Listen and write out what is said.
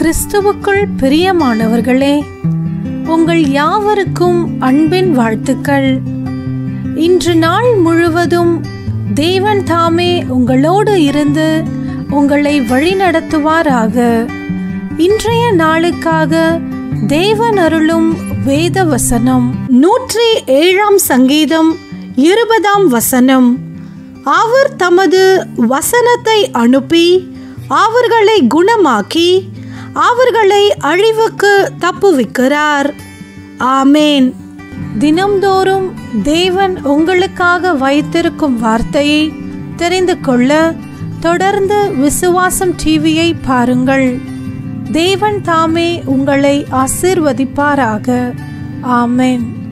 கிறிஸ்துவுக்குள் பிரியமானவர்களே உங்கள் யாவருக்கும் அன்பின் வாழ்த்துக்கள் இன்று நாள் முழுவதும் தேவன் தாமே உங்களோடு இருந்து உங்களை வழிநடத்துவாராக இன்றைய நாளுக்காக தேவன் அருளும் வேத வசனம் நூற்றி ஏழாம் சங்கீதம் இருபதாம் வசனம் அவர் தமது வசனத்தை அனுப்பி அவர்களை குணமாக்கி அவர்களை அழிவுக்கு தப்புவிக்கிறார் ஆமேன் தினம்தோறும் தேவன் உங்களுக்காக வைத்திருக்கும் வார்த்தையை தெரிந்து கொள்ள தொடர்ந்து விசுவாசம் டிவியை பாருங்கள் தேவன் தாமே உங்களை ஆசிர்வதிப்பாராக ஆமேன்